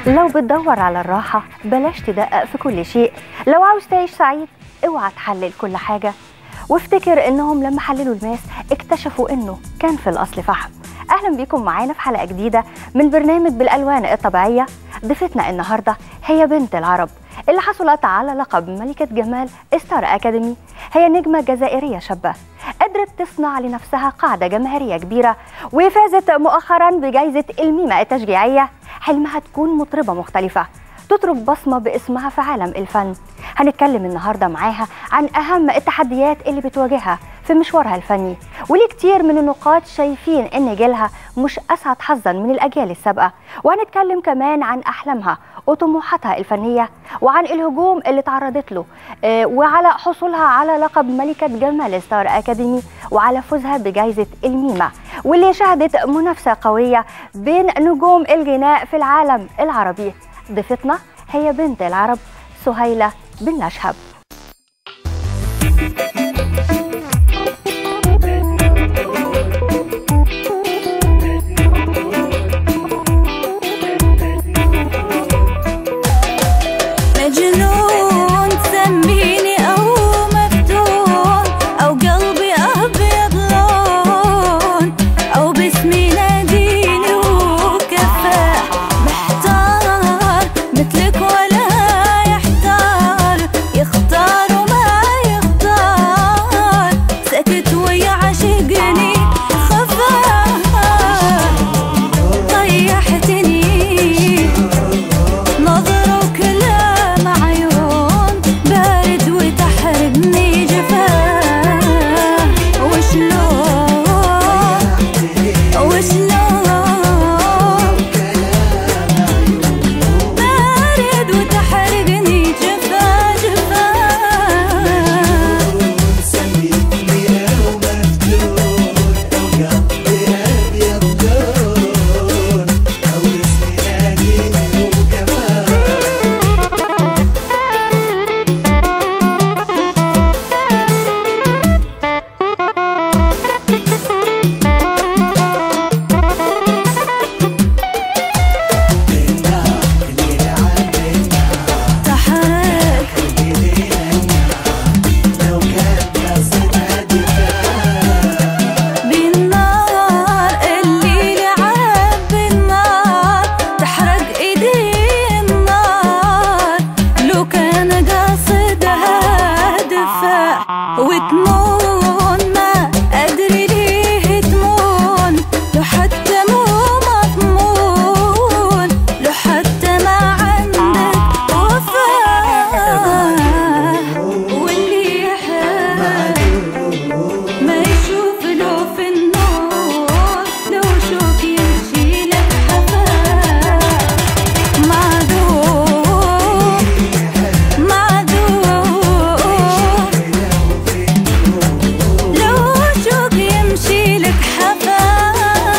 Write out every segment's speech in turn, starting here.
لو بتدور على الراحة بلاش تدقق في كل شيء لو عاوز تعيش سعيد اوعى تحلل كل حاجة وافتكر انهم لما حللوا الماس اكتشفوا انه كان في الاصل فحم اهلا بيكم معانا في حلقة جديدة من برنامج بالالوان الطبيعية ضيفتنا النهاردة هي بنت العرب اللي حصلت على لقب ملكة جمال ستار أكاديمي هي نجمة جزائرية شابة قدرت تصنع لنفسها قاعدة جماهيرية كبيرة وفازت مؤخرا بجائزة الميمة التشجيعية حلمها تكون مطربة مختلفة تترك بصمة باسمها في عالم الفن هنتكلم النهاردة معاها عن أهم التحديات اللي بتواجهها في مشوارها الفني وليه كتير من النقاد شايفين ان جيلها مش اسعد حظا من الاجيال السابقه وهنتكلم كمان عن احلامها وطموحاتها الفنيه وعن الهجوم اللي تعرضت له آه، وعلى حصولها على لقب ملكه جمال ستار اكاديمي وعلى فوزها بجائزه الميمه واللي شهدت منافسه قويه بين نجوم الغناء في العالم العربي ضيفتنا هي بنت العرب سهيله بن نشهب مجنون تسميني أو مفتون أو قلبي أبيض لون أو باسمي ناديني وكفاه محتار مثلك ولا يحتار يختار وما يختار سكت ويعشقني خفاه طيحتني نظر وكلام عيون بارد وتحرقني جفاه وشلون وشلون بارد وتحرقني جفاه جفاه تحرك بالنار اللي لعب بالنار تحرق ايدي النار لو كان قاصدها دفاع وتمون ما ادري ليه تمون لو حتى مو مضمون لو حتى ما عندك وفاء واللي يحب ما يشوف له في النور لو شوف يمشي لك حفاه معذور معذور لو شوف يمشي لك حفاه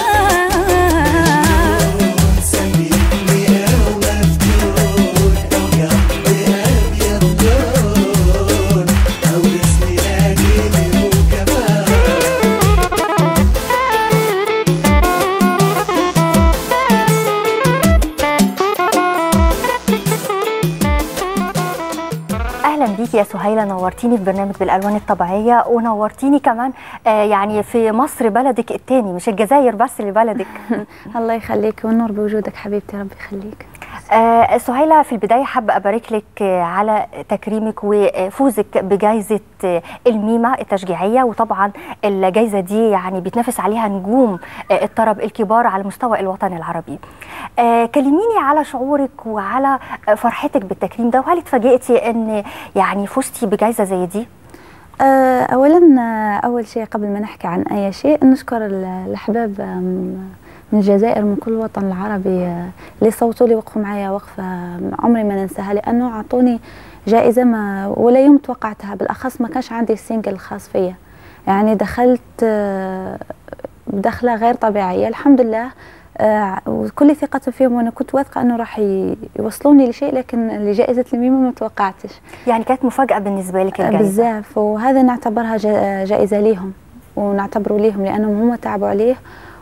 اهلا بيكي يا سهيله نورتيني في برنامج بالالوان الطبيعيه ونورتيني كمان آه يعني في مصر بلدك التاني مش الجزائر بس اللي بلدك الله يخليك والنور بوجودك حبيبتي ربي يخليك آه سهيله في البدايه حابه ابارك لك آه على تكريمك وفوزك بجائزه آه الميمه التشجيعيه وطبعا الجائزه دي يعني بيتنافس عليها نجوم آه الطرب الكبار على مستوى الوطن العربي آه كلميني على شعورك وعلى آه فرحتك بالتكريم ده وهل اتفاجئتي ان يعني فزتي بجائزه زي دي آه، اولا آه، اول شيء قبل ما نحكي عن اي شيء نشكر ال- الاحباب آم، من الجزائر من كل الوطن العربي آه، اللي صوتوا لي وقفوا معايا وقفه آم، عمري ما ننساها لانه اعطوني جائزه ما ولا يوم توقعتها بالاخص ما كانش عندي السينجل الخاص فيا يعني دخلت آه، بدخله غير طبيعيه الحمد لله آه، وكل ثقة فيهم وانا كنت واثقة انه راح ي- يوصلوني لشيء لكن لجائزة الميمة ما توقعتش يعني كانت مفاجاه بالنسبه لك الجائزه بزاف وهذا نعتبرها جا- جائزة ليهم ونعتبره ليهم لانهم هم تعبوا عليه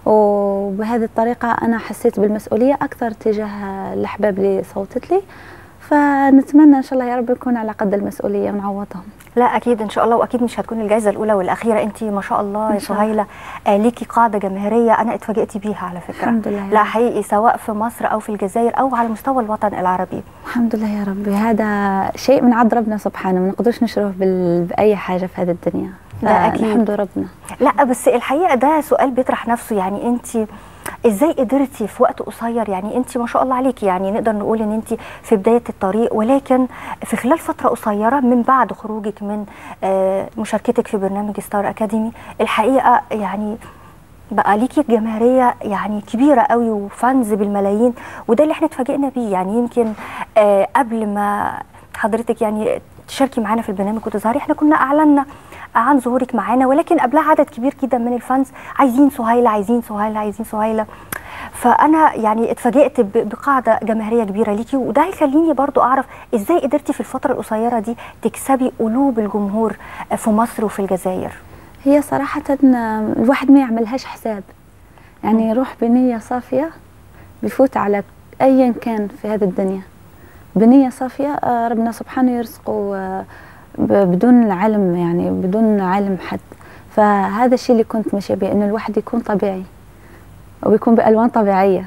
وبهذه الطريقة أنا حسيت بالمسؤولية أكثر تجاه الأحباب اللي صوتت لي فنتمنى إن شاء الله يا رب نكون على قد المسؤولية ونعوضهم لا اكيد ان شاء الله واكيد مش هتكون الجائزه الاولى والاخيره انت ما شاء الله يا إن شاء الله. سهيله آه ليكي قاعده جماهيريه انا اتفاجئت بيها على فكره الحمد لله يا لا رب. حقيقي سواء في مصر او في الجزائر او على مستوى الوطن العربي الحمد لله يا ربي هذا شيء من عند ربنا سبحانه ما نقدرش نشروه بال... بأي حاجة في هذه الدنيا ده أكيد. الحمد ربنا لا بس الحقيقه ده سؤال بيطرح نفسه يعني انت ازاي قدرتي في وقت قصير يعني انت ما شاء الله عليكي يعني نقدر نقول ان انت في بدايه الطريق ولكن في خلال فتره قصيره من بعد خروجك من آه، مشاركتك في برنامج ستار اكاديمي الحقيقه يعني بقى ليكي جماهيريه يعني كبيره قوي وفانز بالملايين وده اللي احنا اتفاجئنا بيه يعني يمكن آه، قبل ما حضرتك يعني تشاركي معانا في البرنامج وتظهري احنا كنا اعلنا عن ظهورك معانا ولكن قبلها عدد كبير جدا من الفانز عايزين سهيله عايزين سهيله عايزين سهيله فانا يعني اتفاجئت ب- بقاعده جماهيريه كبيره ليكي وده هيخليني برضو اعرف ازاي قدرتي في الفتره القصيره دي تكسبي قلوب الجمهور في مصر وفي الجزائر هي صراحة آه، الواحد ما يعملهاش حساب يعني يروح بنية صافية بيفوت على أيا كان في هذه الدنيا بنية صافية آه، ربنا سبحانه يرزقه آه، ب- بدون علم يعني بدون علم حد فهذا الشيء اللي كنت ماشية به إنه الواحد يكون طبيعي وبيكون بألوان طبيعية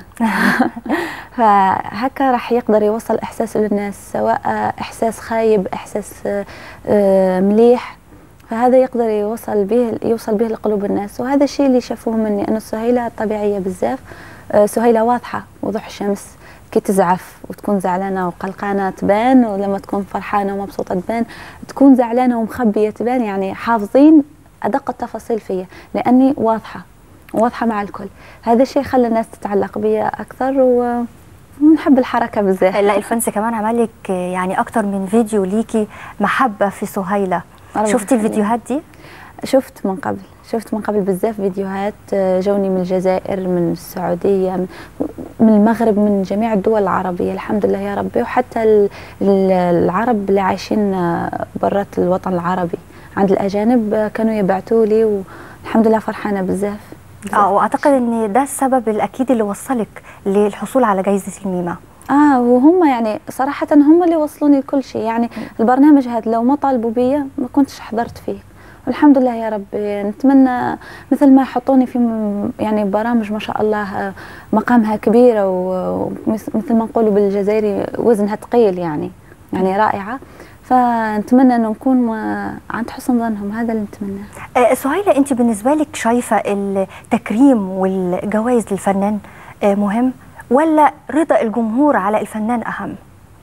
فهكا راح يقدر يوصل إحساسه للناس سواء آه، إحساس خايب إحساس آه، آه، مليح فهذا يقدر يوصل به يوصل به لقلوب الناس وهذا الشيء اللي شافوه مني أنا سهيلة طبيعية بزاف آه، سهيلة واضحة وضوح الشمس كي تزعف وتكون زعلانة وقلقانة تبان ولما تكون فرحانة ومبسوطة تبان تكون زعلانة ومخبية تبان يعني حافظين أدق التفاصيل فيا لأني واضحة واضحة مع الكل هذا الشيء خلى الناس تتعلق بي أكثر و... ونحب الحركة بزاف لا الفانز كمان عمل لك يعني اكتر من فيديو ليكي محبه في سهيله الله شفتي يخليك. الفيديوهات دي شفت من قبل شفت من قبل بزاف فيديوهات آه، جوني من الجزائر من السعودية من- من المغرب من جميع الدول العربية الحمد لله يا ربي وحتى ال- ال- العرب اللي عايشين آه، برات الوطن العربي عند الأجانب آه، كانوا يبعتوا لي والحمد لله فرحانة بزاف بزاف. اه واعتقد ان ده السبب الاكيد اللي وصلك للحصول على جائزه الميمه اه وهم يعني صراحة هم اللي وصلوني لكل شيء يعني البرنامج هذا لو ما طالبوا بيا ما كنتش حضرت فيه والحمد لله يا رب نتمنى مثل ما يحطوني في م- يعني برامج ما شاء الله آه، مقامها كبيرة ومثل ما نقولوا بالجزائري وزنها ثقيل يعني يعني رائعة فنتمنى انه نكون آه، عند حسن ظنهم هذا اللي نتمناه آه سهيله انت بالنسبه لك شايفه التكريم والجوائز للفنان آه مهم ولا رضا الجمهور على الفنان اهم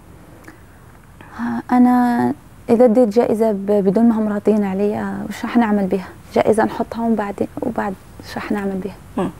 آه، انا اذا اديت جائزه ب- بدون ما هم راضيين عليا وش راح نعمل بها جائزه نحطها وبعدين وبعد وش راح نعمل بها مم.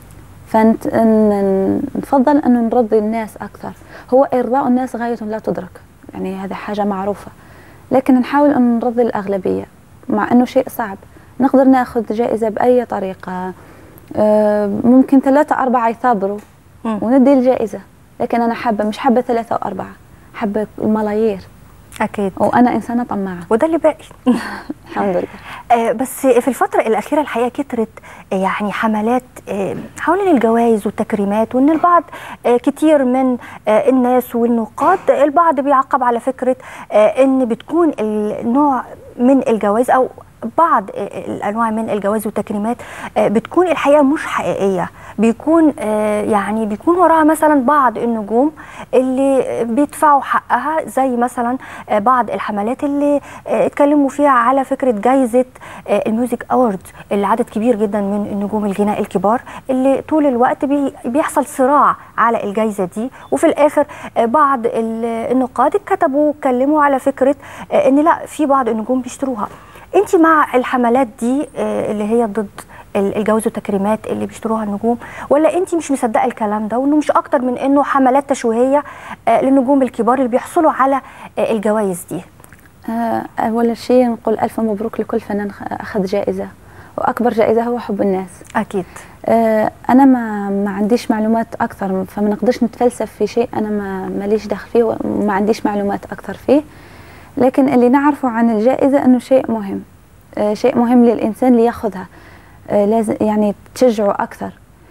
فنفضل انه نرضي الناس اكثر هو ارضاء الناس غايه لا تدرك يعني هذا حاجه معروفه لكن نحاول ان نرضي الاغلبيه مع انه شيء صعب نقدر ناخذ جائزه باي طريقه آه، ممكن ثلاثة أربعة يثابروا مم. وندي الجائزة لكن أنا حابة مش حابة ثلاثة وأربعة حابة الملايير اكيد وانا انسانه طماعه وده اللي باقي الحمد لله آه، بس في الفترة الأخيرة الحقيقة كترت آه، يعني حملات آه، حوالين الجوائز والتكريمات وإن البعض آه، كتير من آه، الناس والنقاد البعض بيعقب على فكرة آه، إن بتكون النوع من الجوائز أو بعض آه، الانواع من الجوائز والتكريمات آه، بتكون الحقيقه مش حقيقيه بيكون آه، يعني بيكون وراها مثلا بعض النجوم اللي بيدفعوا حقها زي مثلا آه، بعض الحملات اللي آه، اتكلموا فيها على فكره جائزه آه، الميوزك اوورد اللي عدد كبير جدا من النجوم الغناء الكبار اللي طول الوقت بي- بيحصل صراع على الجائزه دي وفي الاخر آه، بعض ال- النقاد كتبوا واتكلموا على فكره آه، ان لا في بعض النجوم بيشتروها انت مع الحملات دي آه، اللي هي ضد ال- الجواز والتكريمات اللي بيشتروها النجوم ولا انت مش مصدقه الكلام ده وانه مش اكتر من انه حملات تشويهيه آه، للنجوم الكبار اللي بيحصلوا على آه، الجوائز دي آه، اول شيء نقول الف مبروك لكل فنان خ- اخذ جائزه واكبر جائزه هو حب الناس اكيد آه، انا ما ما عنديش معلومات اكثر فما نقدرش نتفلسف في شيء انا ما ماليش دخل فيه وما عنديش معلومات اكثر فيه لكن اللي نعرفه عن الجائزه انه شيء مهم آه، شيء مهم للانسان لياخذها آه، لازم يعني تشجعه اكثر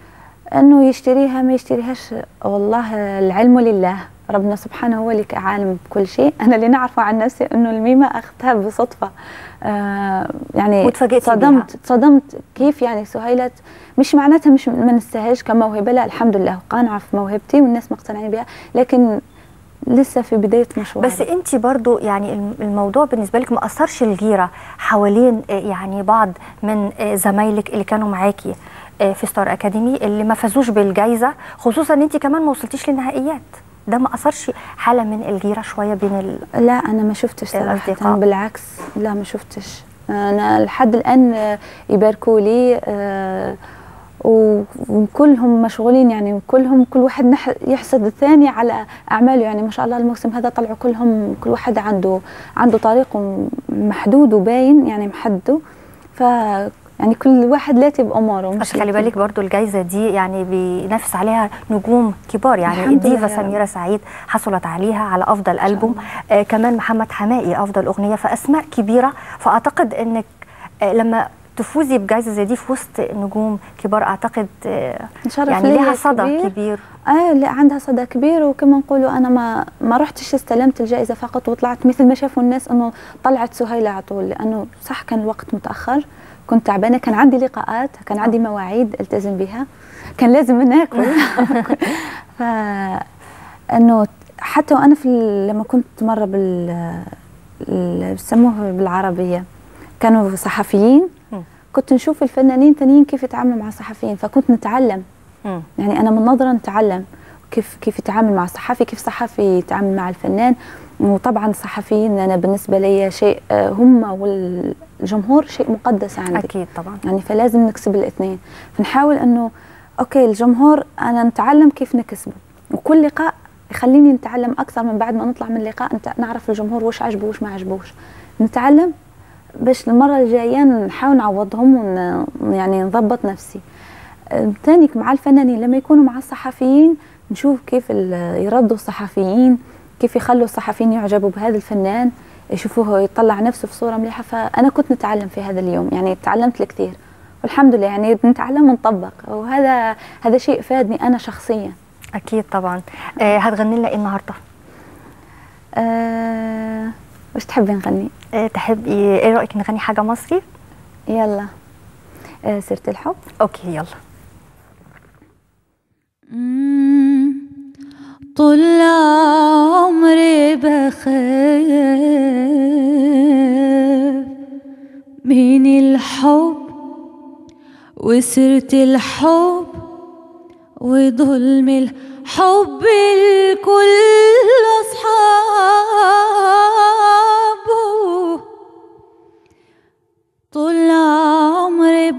انه يشتريها ما يشتريهاش والله العلم لله ربنا سبحانه هو اللي عالم بكل شيء انا اللي نعرفه عن نفسي انه الميمه اخذتها بصدفه آه يعني وتفاجئتي صدمت صدمت كيف يعني سهيلة مش معناتها مش ما نستاهلش كموهبه لا الحمد لله قانعه في موهبتي والناس مقتنعين بها لكن لسه في بدايه مشوار بس انت برضو يعني الم- الموضوع بالنسبه لك ما اثرش الغيره حوالين آه، يعني بعض من آه، زمايلك اللي كانوا معاكي آه، في ستار اكاديمي اللي ما فازوش بالجائزه خصوصا ان انت كمان ما وصلتيش للنهائيات ده ما اثرش حاله من الغيره شويه بين ال... لا انا ما شفتش صراحه الأصدقاء. بالعكس لا ما شفتش انا لحد الان آه، يباركوا لي آه، و- وكلهم مشغولين يعني كلهم كل واحد نح- يحسد الثاني على اعماله يعني ما شاء الله الموسم هذا طلعوا كلهم كل واحد عنده عنده طريقه محدود وباين يعني محدده ف يعني كل واحد لاتي باموره بس خلي بالك برضو الجائزه دي يعني بينافس عليها نجوم كبار يعني الحمد لله الديفا يا رب. سميره سعيد حصلت عليها على افضل البوم آه كمان محمد حمائي افضل اغنيه فاسماء كبيره فاعتقد انك آه لما تفوزي بجائزه زي دي في وسط نجوم كبار اعتقد آه شرف يعني ليا ليها صدى كبير. كبير اه لا عندها صدى كبير وكما نقولوا انا ما ما رحتش استلمت الجائزه فقط وطلعت مثل ما شافوا الناس انه طلعت سهيله على طول لانه صح كان الوقت متاخر كنت تعبانه كان عندي لقاءات كان عندي مواعيد التزم بها كان لازم ناكل ف انه حتى وانا في ال- لما كنت مره بال ال- بسموه بالعربيه كانوا صحفيين مم. كنت نشوف الفنانين تانيين كيف يتعاملوا مع الصحفيين فكنت نتعلم مم. يعني انا من نظره نتعلم كيف كيف يتعامل مع الصحفي كيف صحفي يتعامل مع الفنان وطبعا الصحفيين انا بالنسبه لي شيء آه، هم والجمهور شيء مقدس عندي اكيد طبعا يعني فلازم نكسب الاثنين فنحاول انه اوكي الجمهور انا نتعلم كيف نكسبه وكل لقاء يخليني نتعلم اكثر من بعد ما نطلع من اللقاء نت- نعرف الجمهور وش عجبه وش ما عجبوش نتعلم باش المره الجايه نحاول نعوضهم ون يعني نضبط نفسي آه، تاني مع الفنانين لما يكونوا مع الصحفيين نشوف كيف ال- يردوا الصحفيين كيف يخلوا الصحفيين يعجبوا بهذا الفنان يشوفوه يطلع نفسه في صوره مليحه فانا كنت نتعلم في هذا اليوم يعني تعلمت الكثير والحمد لله يعني نتعلم ونطبق وهذا هذا شيء فادني انا شخصيا اكيد طبعا آه هتغني لنا ايه النهارده أه وش تحبي نغني آه تحبي ايه رايك نغني حاجه مصري يلا أه سيره الحب اوكي يلا مم. طول عمري بخاف من الحب وسيرة الحب وظلم الحب الكل أصحابه طول عمري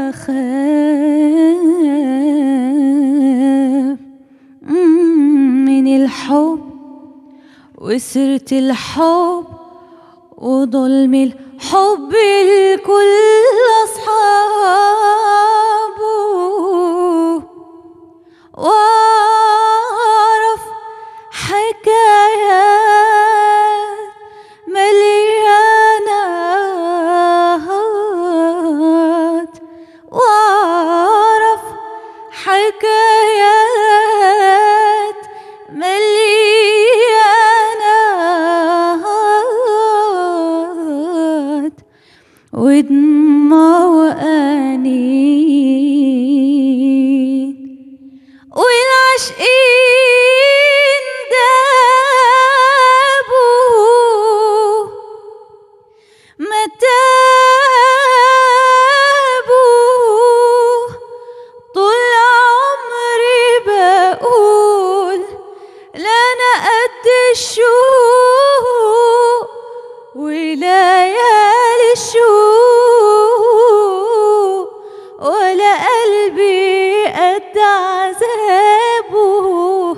بخاف من الحب وسيرة الحب وظلم الحب الكل أصحابه وأعرف حكايات مليانات وأعرف حكايات مليانات ودموع وأنين والعاشقين دابوا ما تابوا طول عمري بقول لا انا قد الشوق وليالي الشوق ولا قلبي قد عذابه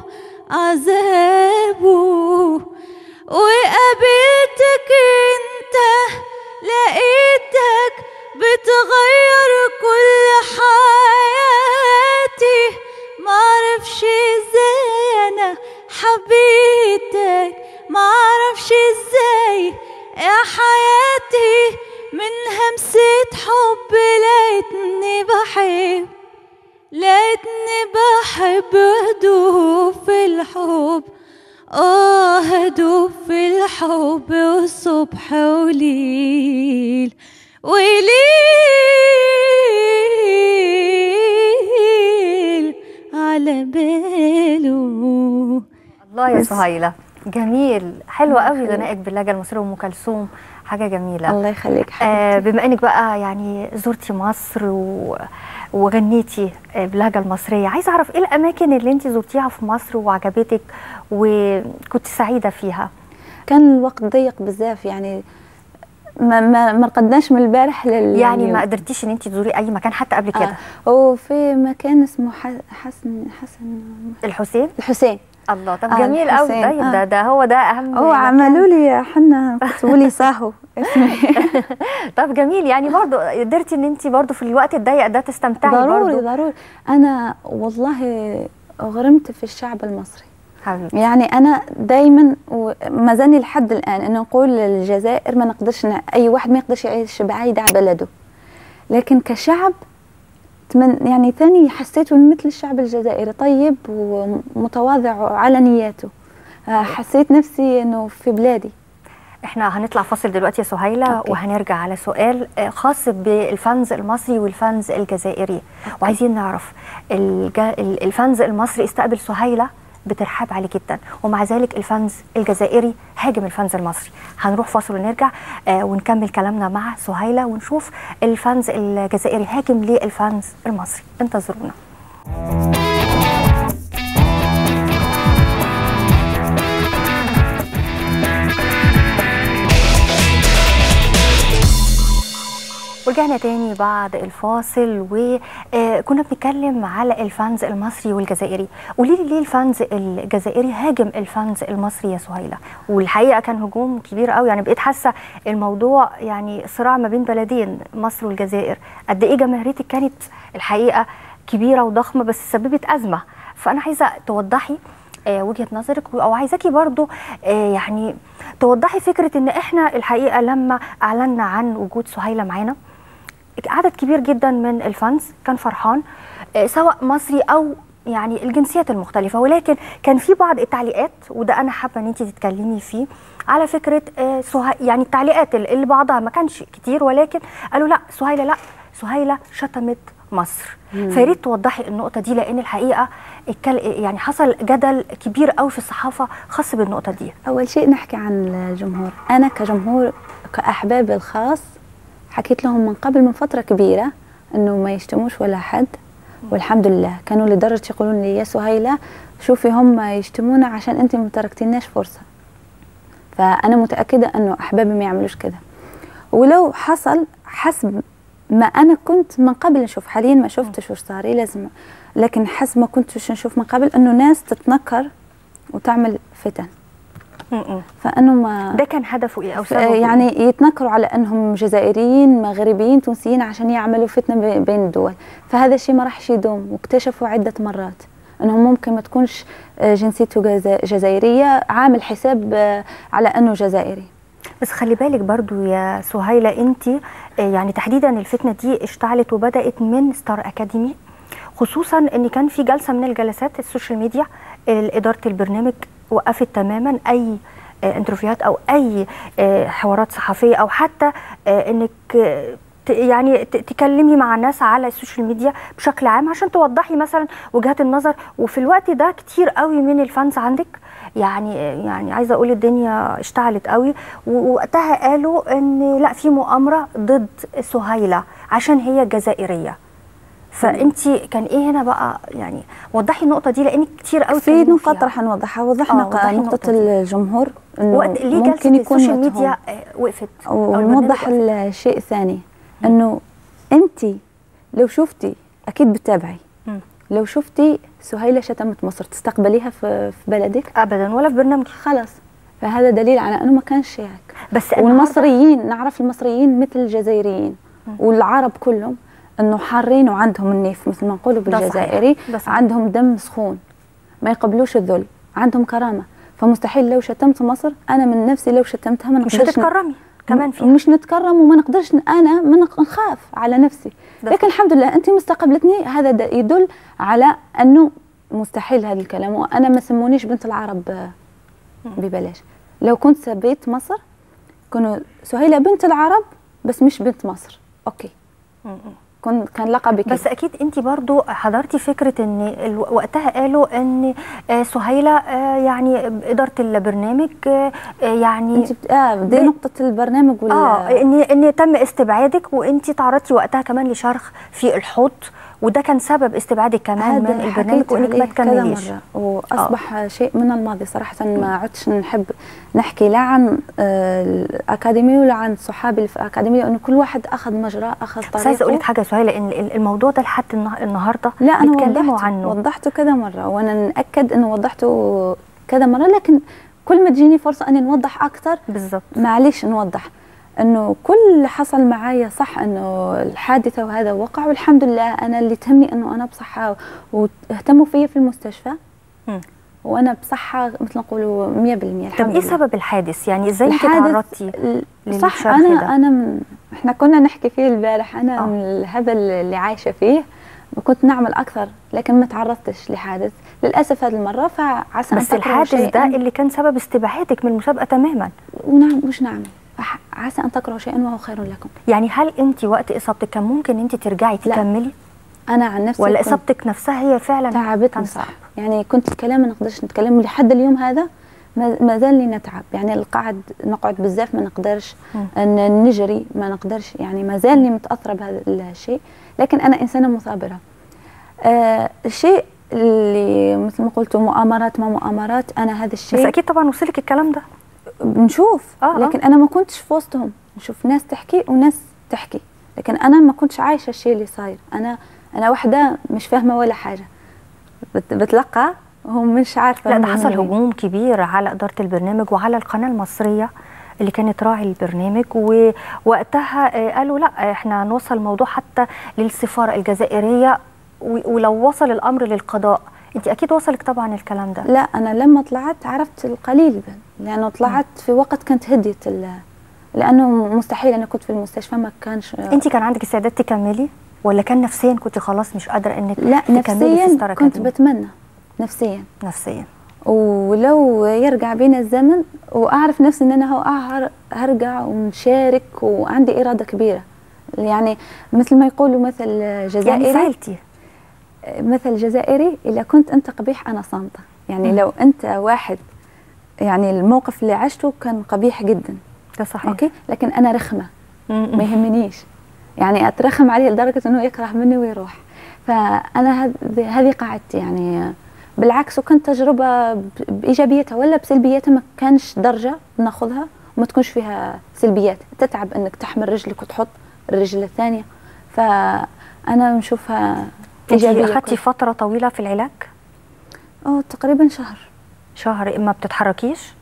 عذابه وقابلتك انت لقيتك بتغير كل حياتي معرفش ازاي انا حبيتك معرفش ازاي يا حياتي من همسة حب لقيتني بحب لقيتني بحب هدوء في الحب اه هدوء في الحب والصبح وليل وليل على باله الله يا بس. سهيله جميل حلوه الله قوي يخليك. غنائك باللهجه المصريه وام كلثوم حاجه جميله الله يخليك آه حبيبتي بما انك بقى يعني زرتي مصر و... وغنيتي آه، باللهجه المصريه عايزه اعرف ايه الاماكن اللي انت زرتيها في مصر وعجبتك وكنت سعيده فيها كان الوقت ضيق بزاف يعني ما ما ما رقدناش من البارح لل يعني اليوم. ما قدرتيش ان انت تزوري اي مكان حتى قبل كده آه. وفي مكان اسمه ح- حسن حسن الحسين الحسين الله طب آه، جميل قوي الحسين، طيب آه. ده ده هو ده اهم هو مكان. عملوا لي حنا كتبوا لي ساهو اسمي طب جميل يعني برضو قدرتي ان انت برضو في الوقت الضيق ده تستمتعي ضروري برضو ضروري انا والله غرمت في الشعب المصري حبيبتي يعني انا دايما وما زالني لحد الان انه نقول للجزائر ما نقدرش ن- اي واحد ما يقدرش يعيش بعيد عن بلده لكن كشعب تمن يعني ثاني حسيته مثل الشعب الجزائري طيب ومتواضع على نياته آه، حسيت نفسي انه في بلادي احنا هنطلع فاصل دلوقتي يا سهيله أوكي. وهنرجع على سؤال آه، خاص بالفنز المصري والفنز الجزائري وعايزين نعرف الج... ال- الفنز المصري استقبل سهيله بترحاب عالي جدا ومع ذلك الفنز الجزائري هاجم الفنز المصري هنروح فاصل ونرجع آه ونكمل كلامنا مع سهيله ونشوف الفنز الجزائري هاجم ليه الفنز المصري انتظرونا ورجعنا تاني بعد الفاصل وكنا بنتكلم على الفانز المصري والجزائري قولي لي ليه الفانز الجزائري هاجم الفانز المصري يا سهيله والحقيقه كان هجوم كبير قوي يعني بقيت حاسه الموضوع يعني صراع ما بين بلدين مصر والجزائر قد ايه جماهيريتك كانت الحقيقه كبيره وضخمه بس سببت ازمه فانا عايزه توضحي آه، وجهه نظرك او عايزاكي برضو آه، يعني توضحي فكره ان احنا الحقيقه لما اعلنا عن وجود سهيله معانا عدد كبير جدا من الفانز كان فرحان آه، سواء مصري او يعني الجنسيات المختلفة ولكن كان في بعض التعليقات وده أنا حابة إن أنت تتكلمي فيه على فكرة آه، سه... يعني التعليقات اللي اللي بعضها ما كانش كتير ولكن قالوا لا سهيلة لا سهيلة شتمت مصر فياريت توضحي النقطة دي لأن الحقيقة الكل... يعني حصل جدل كبير قوي في الصحافة خاص بالنقطة دي اول شيء نحكي عن الجمهور انا كجمهور كاحبابي الخاص حكيت لهم من قبل من فتره كبيره انه ما يشتموش ولا حد والحمد لله كانوا لدرجه يقولون لي يا سهيله شوفي هم يشتمونا عشان انت ما تركتيناش فرصه فانا متاكده انه احبابي ما يعملوش كده ولو حصل حسب ما انا كنت من قبل نشوف حاليا ما شفتش وش صار إيه لازم لكن حسب ما كنتش نشوف من قبل انه ناس تتنكر وتعمل فتن م-م. فانه ما ده كان هدفه إيه أو ف- سببه إيه؟ يعني يتنكروا على انهم جزائريين مغربيين تونسيين عشان يعملوا فتنه بي- بين الدول فهذا الشيء ما راحش يدوم واكتشفوا عده مرات انهم ممكن ما تكونش آه، جنسيته جزا- جزائريه عامل حساب آه، على انه جزائري بس خلي بالك برضو يا سهيلة انت يعني تحديدا الفتنة دي اشتعلت وبدأت من ستار اكاديمي خصوصا ان كان في جلسة من الجلسات السوشيال ميديا ادارة البرنامج وقفت تماما اي آه، انترفيوهات او اي آه، حوارات صحفية او حتى آه، انك آه، ت- يعني ت- تكلمي مع الناس على السوشيال ميديا بشكل عام عشان توضحي مثلا وجهات النظر وفي الوقت ده كتير قوي من الفانز عندك يعني يعني عايزه اقول الدنيا اشتعلت قوي ووقتها قالوا ان لا في مؤامره ضد سهيله عشان هي جزائريه فانت كان ايه هنا بقى يعني وضحي النقطه دي لان كتير قوي في اتكلموا نقاط فيها. راح نوضحها وضحنا آه، وضحي نقطه النقطة دي. الجمهور انه وقت ليه ممكن جلسه يكون السوشيال متهم. ميديا آه، وقفت أو البرنامج ونوضح وقف. الشيء الثاني انه انت لو شفتي اكيد بتتابعي مم. لو شفتي سهيله شتمت مصر تستقبليها في في بلدك ابدا ولا في برنامج خلاص فهذا دليل على انه ما كانش هيك بس النهاردة- والمصريين نعرف المصريين مثل الجزائريين والعرب كلهم انه حارين وعندهم النيف مثل ما نقولوا ده صحيح. بالجزائري ده صحيح. عندهم دم سخون ما يقبلوش الذل عندهم كرامه فمستحيل لو شتمت مصر انا من نفسي لو شتمتها ما مش نقدرش هتتكرمي كمان فيها مش نتكرم وما نقدرش ن- انا ما نق- نخاف على نفسي ده لكن الحمد لله انت مستقبلتني هذا د- يدل على انه مستحيل هذا الكلام وانا ما سمونيش بنت العرب آه، ببلاش لو كنت سبيت مصر كانوا سهيله بنت العرب بس مش بنت مصر اوكي م- م. كن كان لقبي كده بس اكيد انت برضو حضرتي فكره ان الو- وقتها قالوا ان آه، سهيله آه، يعني اداره البرنامج آه، آه، يعني انت بت... اه دي ب- نقطه البرنامج ولا اه ان ان تم استبعادك وانت تعرضتي وقتها كمان لشرخ في الحوض وده كان سبب استبعادك كمان من هذا البرنامج حكيت وانك ما عليه كذا تكمليش مرة واصبح شيء من الماضي صراحه ما عدتش نحب نحكي لا عن آه، الاكاديميه ولا عن صحابي اللي في الاكاديميه لانه كل واحد اخذ مجراه اخذ بس عايزه اقول لك طريقه حاجه يا سهيله ان ال- الموضوع ده لحد النه- النهارده لا انا بيتكلموا وضحته عنه وضحته كذا مره وانا ناكد انه وضحته كذا مره لكن كل ما تجيني فرصه اني نوضح اكثر بالظبط معليش نوضح انه كل اللي حصل معايا صح انه الحادثه وهذا وقع والحمد لله انا اللي تهمني انه انا بصحه واهتموا فيا في المستشفى مم. وانا بصحه مثل نقولوا 100% الحمد طب ايه لله. سبب الحادث يعني ازاي انت الحادث تعرضتي ال- صح للشرخ انا ده؟ انا من احنا كنا نحكي فيه البارح انا آه. من الهبل اللي عايشه فيه كنت نعمل اكثر لكن ما تعرضتش لحادث للاسف هذه المره فعسى بس ان تكرهوا الحادث ده شيئاً اللي كان سبب استبعادك من المسابقه تماما ونعم مش نعمل أح- عسى ان تكرهوا شيئا وهو خير لكم يعني هل انت وقت اصابتك كان ممكن انت ترجعي لا. تكملي انا عن نفسي ولا كنت اصابتك نفسها هي فعلا كان تعبتني صعب صح يعني كنت الكلام ما نقدرش نتكلم لحد اليوم هذا ما ما زال لي نتعب يعني القعد نقعد بزاف ما نقدرش مم. ان نجري ما نقدرش يعني ما زال لي متاثره بهذا الشيء لكن انا انسانه مثابره آه الشيء اللي مثل ما قلت مؤامرات ما مؤامرات انا هذا بس الشيء اكيد طبعا وصلك الكلام ده بنشوف آه، آه. لكن انا ما كنتش في وسطهم نشوف ناس تحكي وناس تحكي لكن انا ما كنتش عايشه الشيء اللي صاير انا انا واحده مش فاهمه ولا حاجه بت- بتلقى وهم مش عارفه لا ده هم حصل مين. هجوم كبير على اداره البرنامج وعلى القناه المصريه اللي كانت راعي البرنامج ووقتها آه، قالوا لا احنا هنوصل الموضوع حتى للسفاره الجزائريه و- ولو وصل الامر للقضاء انت اكيد وصلك طبعا الكلام ده لا انا لما طلعت عرفت القليل بل لانه طلعت في وقت كانت هديت ال- لانه مستحيل انا كنت في المستشفى ما كانش انت كان عندك استعداد تكملي ولا كان نفسيا كنت خلاص مش قادره انك لا تكملي في نفسيا ستار كنت أكاديمي؟ بتمنى نفسيا نفسيا ولو يرجع بينا الزمن واعرف نفسي ان انا هو هر- هرجع ونشارك وعندي اراده كبيره يعني مثل ما يقولوا مثل يعني جزائري فعلتي مثل جزائري اذا كنت انت قبيح انا صامته يعني مم. لو انت واحد يعني الموقف اللي عشته كان قبيح جدا ده صحيح اوكي لكن انا رخمه م- ما م. يهمنيش يعني اترخم عليه لدرجه انه يكره مني ويروح فانا هذ- هذه قاعدتي يعني بالعكس وكانت تجربه ب- بايجابيتها ولا بسلبيتها ما كانش درجه ناخذها وما تكونش فيها سلبيات تتعب انك تحمل رجلك وتحط الرجل الثانيه فانا نشوفها انت ايجابيه اخدتي فتره طويله في العلاج اه تقريبا شهر شهر ما بتتحركيش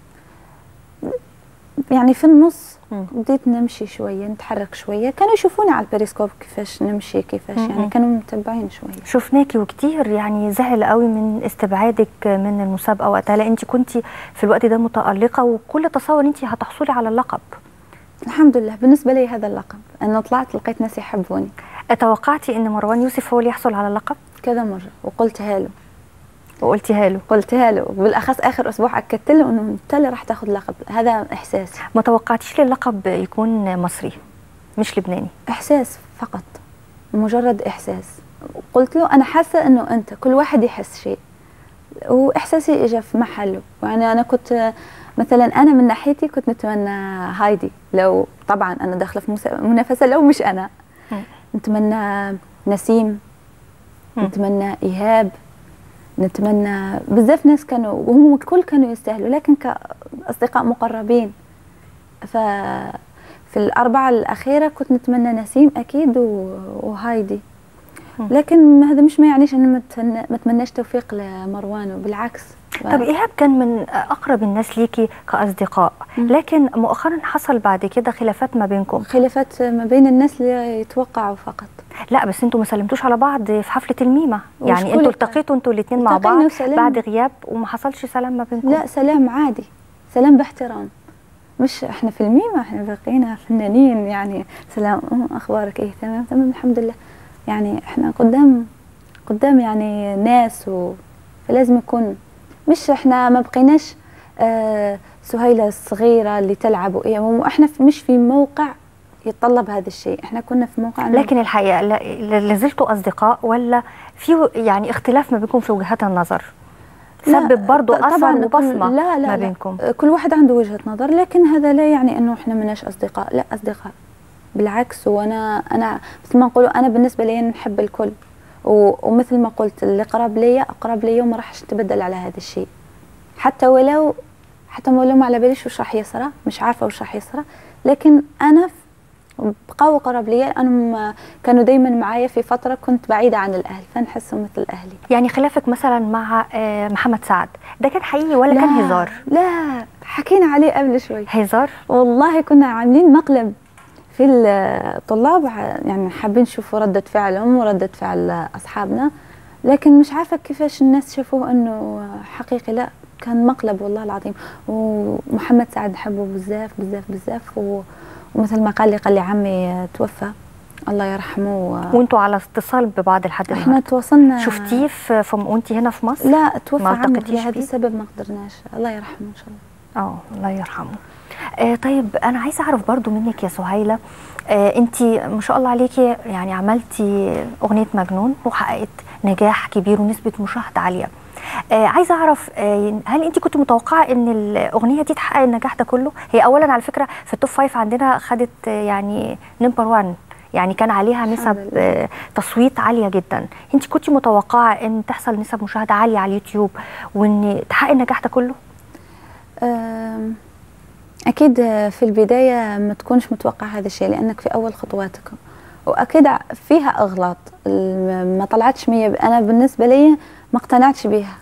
يعني في النص مم. بديت نمشي شويه نتحرك شويه كانوا يشوفوني على البريسكوب كيفاش نمشي كيفاش مم. يعني كانوا متبعين شويه شفناكي وكتير يعني زعل قوي من استبعادك من المسابقه وقتها لأ انت كنت في الوقت ده متالقه وكل تصور انت هتحصلي على اللقب الحمد لله بالنسبه لي هذا اللقب انه طلعت لقيت ناس يحبوني توقعتي ان مروان يوسف هو اللي يحصل على اللقب كذا مره وقلتها له وقلتيها له قلتها له بالاخص اخر اسبوع اكدت له انه انت اللي راح تاخذ لقب هذا احساس ما توقعتيش اللقب يكون مصري مش لبناني احساس فقط مجرد احساس قلت له انا حاسه انه انت كل واحد يحس شيء واحساسي اجى في محله يعني انا كنت مثلا انا من ناحيتي كنت نتمنى هايدي لو طبعا انا داخله في مسا- منافسه لو مش انا مم. نتمنى نسيم مم. نتمنى ايهاب نتمنى بزاف ناس كانوا وهم الكل كانوا يستاهلوا لكن كاصدقاء مقربين ف في الأربعة الأخيرة كنت نتمنى نسيم أكيد و- وهايدي مم. لكن هذا مش ما يعنيش أني ما أتمنى- ما أتمناش توفيق لمروان بالعكس طب ايهاب كان من اقرب الناس ليكي كاصدقاء مم. لكن مؤخرا حصل بعد كده خلافات ما بينكم خلافات ما بين الناس اللي يتوقعوا فقط لا بس انتوا ما سلمتوش على بعض في حفله الميمه وش يعني كل انتوا الكلام؟ التقيتوا انتوا الاثنين مع التقينا بعض وسلمنا. بعد غياب وما حصلش سلام ما بينكم لا سلام عادي سلام باحترام مش احنا في الميمة احنا بقينا فنانين يعني سلام أم، اخبارك ايه تمام تمام الحمد لله يعني احنا قدام قدام يعني ناس و فلازم يكون مش احنا ما بقيناش آه سهيلة الصغيرة اللي تلعب وايه واحنا في- مش في موقع يتطلب هذا الشيء احنا كنا في موقع إنه- لكن الحقيقه لا- لازلتوا اصدقاء ولا في يعني اختلاف ما بينكم في وجهات النظر لا، سبب برضو ط- اثر طبعاً كل- وبصمه لا لا ما لا. بينكم كل واحد عنده وجهة نظر لكن هذا لا يعني انه احنا مناش اصدقاء لا اصدقاء بالعكس وانا انا مثل ما نقولوا انا بالنسبه لي نحب الكل و- ومثل ما قلت اللي قرب ليا اقرب ليا وما راحش نتبدل على هذا الشيء حتى ولو حتى ولو ما على باليش وش راح يصرى مش عارفه وش راح يصرى لكن انا ف- بقاو قرب ليا انا م- كانوا دايما معايا في فتره كنت بعيده عن الاهل فنحسهم مثل اهلي يعني خلافك مثلا مع آه، محمد سعد ده كان حقيقي ولا كان لا، هزار لا حكينا عليه قبل شوي هزار والله كنا عاملين مقلب في الطلاب ع- يعني حابين نشوفوا ردة فعلهم وردة فعل أصحابنا لكن مش عارفة كيفاش الناس شافوه أنه حقيقي لا كان مقلب والله العظيم ومحمد سعد نحبه بزاف بزاف بزاف و- ومثل ما قال لي قال لي عمي توفى الله يرحمه و- وانتوا على اتصال ببعض لحد احنا دلوقتي تواصلنا شفتيه في في- وانت هنا في مصر لا توفى ما عمي التقيتيش لهذا بيه؟ السبب ما قدرناش الله يرحمه ان شاء الله اه الله يرحمه آه طيب انا عايزه اعرف برضو منك يا سهيله آه انت ما شاء الله عليكي يعني عملتي اغنيه مجنون وحققت نجاح كبير ونسبه مشاهده عاليه آه عايزه اعرف آه هل انت كنت متوقعه ان الاغنيه دي تحقق النجاح ده كله هي اولا على فكره في التوب فايف عندنا خدت آه يعني نمبر 1 يعني كان عليها الحمد نسب لله. آه تصويت عاليه جدا انت كنت متوقعه ان تحصل نسب مشاهده عاليه على اليوتيوب وان تحقق النجاح ده كله أم، أكيد في البداية ما تكونش متوقع هذا الشيء لأنك في أول خطواتك وأكيد ع- فيها أغلاط الم- ما طلعتش مية ب- أنا بالنسبة لي ما اقتنعتش بيها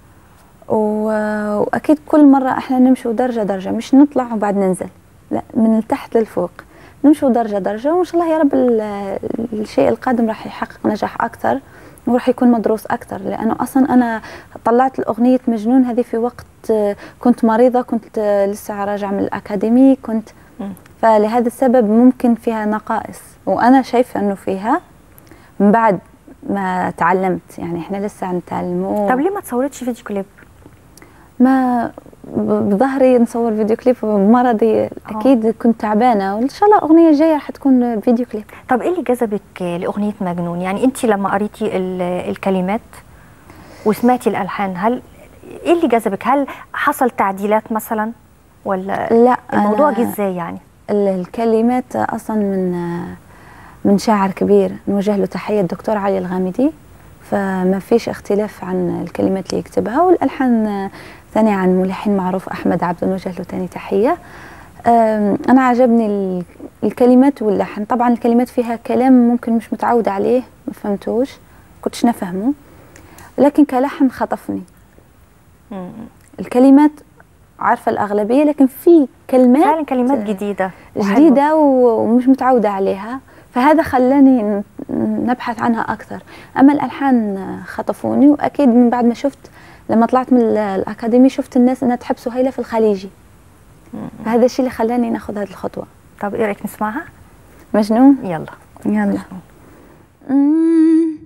و- وأكيد كل مرة إحنا نمشي درجة درجة مش نطلع وبعد ننزل لا من التحت للفوق نمشي درجة درجة وإن شاء الله يا رب ال- الشيء القادم راح يحقق نجاح أكثر وراح يكون مدروس أكثر لأنه أصلا أنا طلعت الأغنية مجنون هذه في وقت آه، كنت مريضة كنت آه، لسه راجعة من الأكاديمي كنت مم. فلهذا السبب ممكن فيها نقائص وأنا شايفة أنه فيها من بعد ما تعلمت يعني احنا لسه نتعلم و- طب ليه ما تصورتش فيديو كليب ما ب- بظهري نصور فيديو كليب ومرضي اكيد كنت تعبانه وان شاء الله الاغنيه الجايه راح تكون فيديو كليب طب ايه اللي جذبك لاغنيه مجنون يعني انت لما قريتي ال- الكلمات وسمعتي الالحان هل ايه اللي جذبك هل حصل تعديلات مثلا ولا لا الموضوع أنا- جه ازاي يعني ال- الكلمات اصلا من من شاعر كبير نوجه له تحيه الدكتور علي الغامدي فما فيش اختلاف عن الكلمات اللي يكتبها والالحان ثاني عن ملحن معروف احمد عبد نوجه له ثاني تحيه أم، انا عجبني ال- الكلمات واللحن طبعا الكلمات فيها كلام ممكن مش متعوده عليه ما فهمتوش كنتش نفهمه لكن كلحن خطفني مم. الكلمات عارفه الاغلبيه لكن في كلمات فعلا كلمات جديده وحلوة. جديدة و- ومش متعودة عليها فهذا خلاني ن- نبحث عنها أكثر أما الألحان خطفوني وأكيد من بعد ما شفت لما طلعت من ال- الأكاديمي شفت الناس أنها تحب سهيلة في الخليجي فهذا الشيء اللي خلاني ناخذ هذه الخطوة طب ايه رايك نسمعها مجنون يلا يلا مم،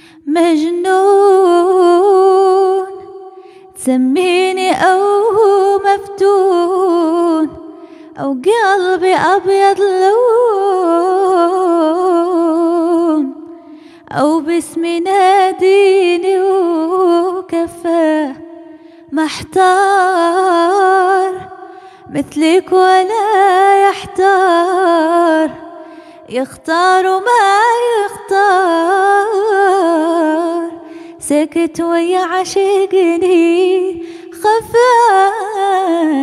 مجنون تسميني أو مفتون أو قلبي أبيض لون أو باسمي ناديني وكفاه محتار مثلك ولا يحتار يختار وما يختار سكت ويا عشقني خفاء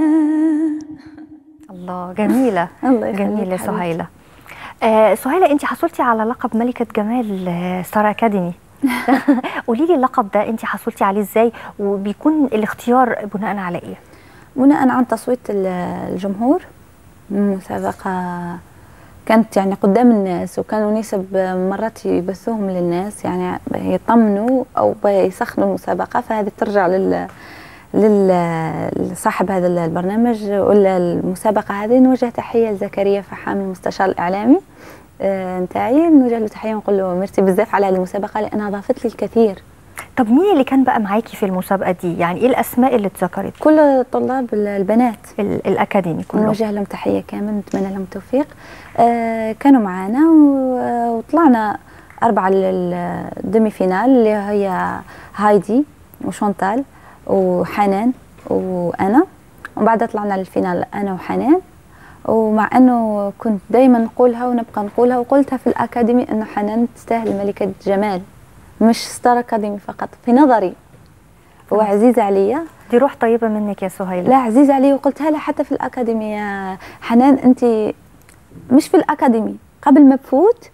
الله جميله الله يخليك جميله حبيبتي. سهيله آه سهيله انت حصلتي على لقب ملكه جمال آه، ستار اكاديمي قولي لي اللقب ده انت حصلتي عليه ازاي وبيكون الاختيار بناء على ايه بناء عن تصويت ال- الجمهور مسابقة كانت يعني قدام الناس وكانوا نسب مرات يبثوهم للناس يعني يطمنوا أو يسخنوا المسابقة فهذه ترجع لل لل- لصاحب هذا البرنامج ولا المسابقة هذه نوجه تحية لزكريا فحامي المستشار الإعلامي آه، نتاعي نوجه له تحية ونقول له ميرسي بزاف على هذه المسابقة لأنها ضافت لي الكثير طب مين اللي كان بقى معاكي في المسابقه دي يعني ايه الاسماء اللي اتذكرت كل طلاب ال- البنات ال- الاكاديمي كله نوجه لهم تحية كامل نتمنى لهم التوفيق آه، كانوا معنا و- وطلعنا أربعة للدمي فينال اللي هي هايدي وشونتال وحنان وأنا ومن بعدها طلعنا للفينال أنا وحنان ومع أنه كنت دايما نقولها ونبقى نقولها وقلتها في الأكاديمي أنه حنان تستاهل ملكة جمال مش ستار أكاديمي فقط في نظري وعزيزة عليا دي روح طيبه منك يا سهيله لا عزيزة علي وقلتها لها حتى في الأكاديمي يا حنان أنت مش في الأكاديمي قبل ما بفوت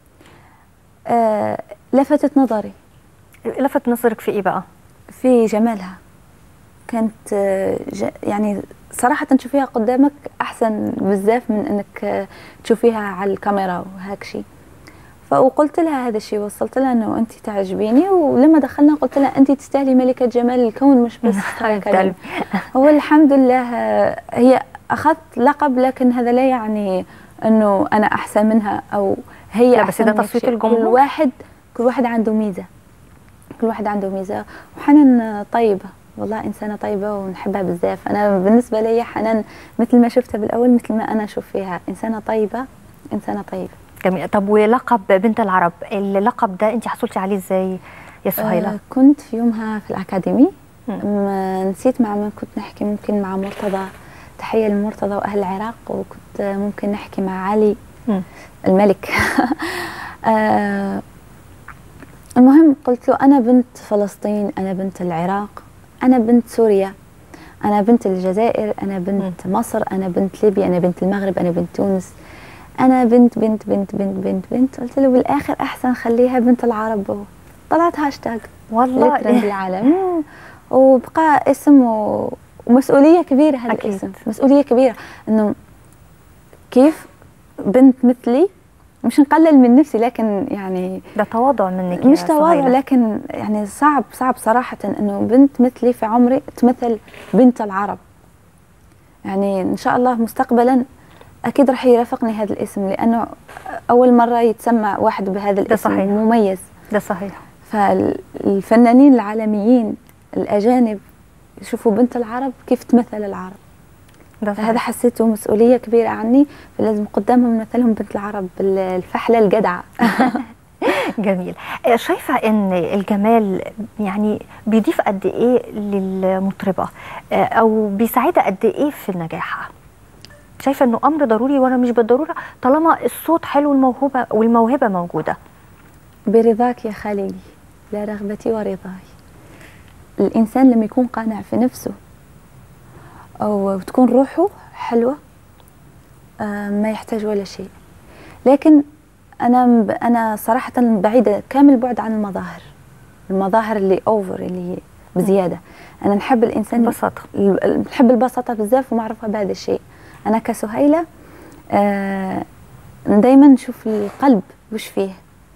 آه لفتت نظري لفت نظرك في ايه بقى في جمالها كانت آه، ج- يعني صراحة تشوفيها قدامك أحسن بزاف من أنك آه، تشوفيها على الكاميرا وهيك شيء فقلت لها هذا الشيء وصلت لها انه انت تعجبيني ولما دخلنا قلت لها انت تستاهلي ملكه جمال الكون مش بس حبيبة كلام. قلبي. هو الحمد لله آه، هي اخذت لقب لكن هذا لا يعني انه انا احسن منها او هي لا، بس أحسن ده من تصويت شيء. الجمهور. كل واحد كل واحد عنده ميزه كل واحد عنده ميزه وحنان طيبه والله انسانه طيبه ونحبها بزاف انا بالنسبه لي حنان مثل ما شفتها بالاول مثل ما انا اشوف فيها انسانه طيبه انسانه طيبه جميل طب ولقب بنت العرب اللقب ده انت حصلتي عليه ازاي يا سهيله آه كنت في يومها في الأكاديمي مم. ما نسيت مع من كنت نحكي ممكن مع مرتضى تحية لمرتضى وأهل العراق وكنت آه، ممكن نحكي مع علي مم. الملك آه المهم قلت له أنا بنت فلسطين أنا بنت العراق أنا بنت سوريا أنا بنت الجزائر أنا بنت مصر أنا بنت ليبيا أنا بنت المغرب أنا بنت تونس أنا بنت بنت بنت بنت بنت بنت قلت له بالآخر أحسن خليها بنت العرب طلعت هاشتاج والله للترند العالمي وبقى اسم و... ومسؤوليه كبيره هذا أكيد. الاسم مسؤوليه كبيره انه كيف بنت مثلي مش نقلل من نفسي لكن يعني ده تواضع منك مش يا تواضع سهيلة. لكن يعني صعب صعب صراحه انه بنت مثلي في عمري تمثل بنت العرب يعني ان شاء الله مستقبلا اكيد راح يرافقني هذا الاسم لانه اول مره يتسمى واحد بهذا الاسم صحيح. مميز ده صحيح فالفنانين العالميين الأجانب يشوفوا بنت العرب كيف تمثل العرب ده فهذا صحيح حسيته مسؤولية كبيرة عني فلازم قدامهم نمثلهم بنت العرب بال- الفحلة الجدعة جميل آه، شايفه ان الجمال يعني بيضيف قد ايه للمطربه آه، او بيساعدها قد ايه في نجاحها شايفه انه امر ضروري ولا مش بالضروره طالما الصوت حلو والموهبه والموهبه موجوده برضاك يا خالقي لا رغبتي ورضاي الإنسان لما يكون قانع في نفسه أو تكون روحه حلوة آه، ما يحتاج ولا شيء لكن أنا أنا صراحة بعيدة كامل البعد عن المظاهر المظاهر اللي أوفر اللي هي بزيادة أنا نحب الإنسان ببساطه ال- بنحب البساطة بزاف ومعروفة بهذا الشيء أنا كسهيلة آه دايما نشوف القلب وش فيه